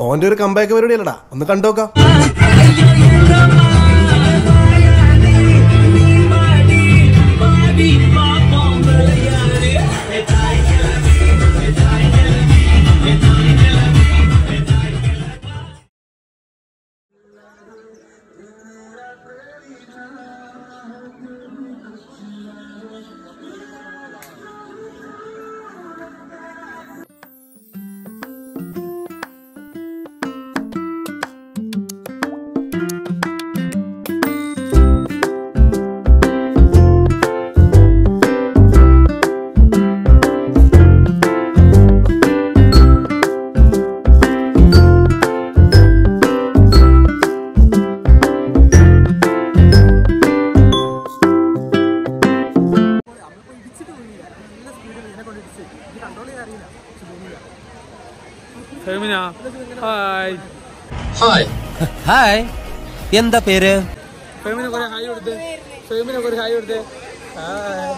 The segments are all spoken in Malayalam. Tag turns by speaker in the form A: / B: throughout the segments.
A: ഓന്റെ ഒരു കമ്പാക്ക് പരിപാടി അല്ലടാ ഒന്ന് കണ്ടോക്കാം
B: ഫെമിന ഹായ്
C: ഹായ് എന്താ പേര്
B: ഫെമിന കുറെ ഹായ് കൊടുത്ത് ഫെമിന കുറെ ഹായ് കൊടുത്ത് ഹായ്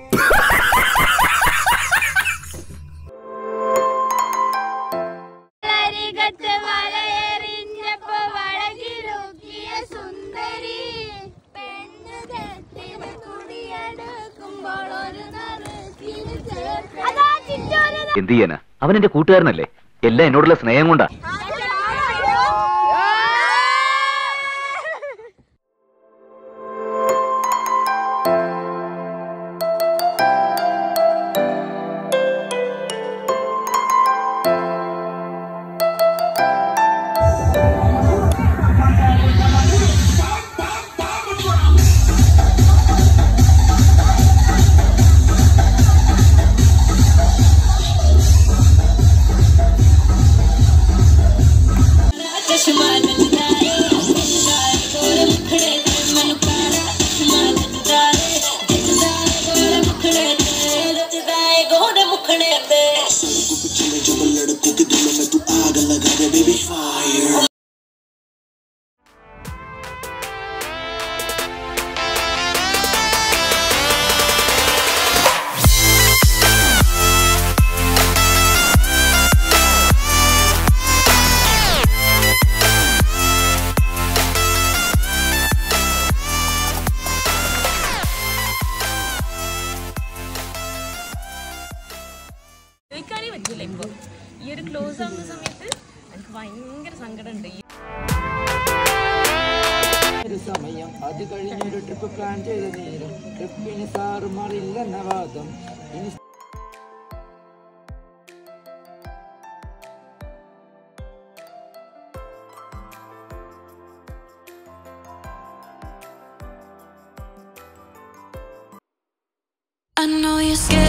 D: അരികത്ത് വലയെറിഞ്ഞപ്പോ വളകിലുക്കിയ സുന്ദരി പെണ്ണുകത്തിന് തുണിയെടുക്കുമ്പോൾ ഒരു നറുക്കിന് ചേർത്ത് അതാ ചിറ്റൂര്
E: എന്ത് ചെയ്യാനാ അവൻ എന്റെ കൂട്ടുകാരനല്ലേ എല്ലാം എന്നോടുള്ള സ്നേഹം കൊണ്ടാ
F: ചോദിക്കാനേ പറ്റില്ല ഇപ്പൊ ഈ ഒരു ക്ലോസ് ആവുന്ന സമയത്ത് എനിക്ക് ഭയങ്കര സങ്കടമുണ്ട് ഈ
G: ഒരു സമയം അത് കഴിഞ്ഞൊരു ട്രിപ്പ് പ്ലാൻ ചെയ്ത നേരം ട്രിപ്പിന് സാറ് മാറില്ലെന്ന വാദം ഇനി
D: I know you're scared